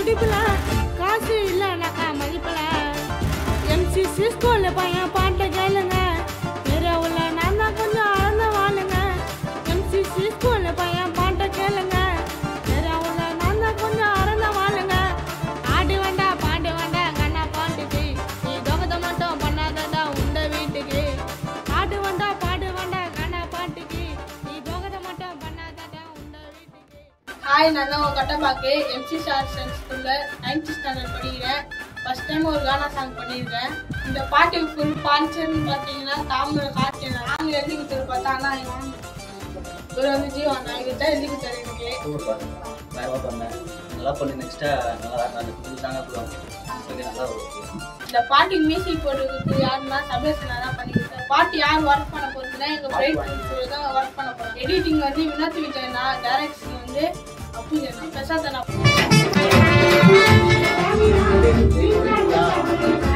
துடிப்புல காசு இல்லைனாக்கா மதிப்புல எம்சி சிஸ்கோல பையன் பாட்டை கேளுங்க இரவுல நான் தான் கொஞ்சம் அளந்த வாழுங்க எம்சி சிஸ்கோல பையன் பாட்டை கேளுங்க இரவுல நான் தான் கொஞ்சம் அறந்த வாழுங்க ஆடு வேண்டா பாண்டு வேண்டா கண்ணா பாட்டுக்கு நீ தொகத்தை மட்டும் பண்ணாதடா உண்ட வீட்டுக்கு ஆடு வேண்டா பாடு வேண்டா கண்ணா பாட்டுக்கு நீ தொகத்தை மட்டும் பண்ணாதடா உண்ட வீட்டுக்கு ஹாய் நான் தான் உங்கள் கட்டப்பாக்கு எம்சி சார் சயின்ஸ் ஸ்கூலில் நைன்த் ஸ்டாண்டர்ட் படிக்கிறேன் ஃபர்ஸ்ட் டைம் ஒரு கானா சாங் பண்ணியிருக்கேன் இந்த பாட்டுக்கு ஃபுல் பான்சர்னு பார்த்தீங்கன்னா தாமிர காற்று நாங்கள் எழுதி கொடுத்தது பார்த்தா ஆனால் இவன் இவர் வந்து ஜீவன் நான் இவர் தான் எழுதி கொடுத்தாரு எனக்கு சூப்பர் பாருங்க பயமாக பண்ணேன் நல்லா பண்ணி நெக்ஸ்ட்டாக நல்லா நான் புது சாங்காக போடுவாங்க ஓகே நல்லா வரும் இந்த பாட்டுக்கு மியூசிக் போட்டுருக்கு யாருன்னா சபேசனா தான் பண்ணி கொடுத்தேன் பாட்டு யார் ஒர்க் பண்ண போறதுன்னா எங்கள் பிரைட் சொல்லி தான் ஒர்க் பண்ண போகிறோம் எடிட்டிங் வந்து வினோத் விஜயனா டைரக்ஷன் வந்து அப்பு ஜனா பிரசாத் அண்ணா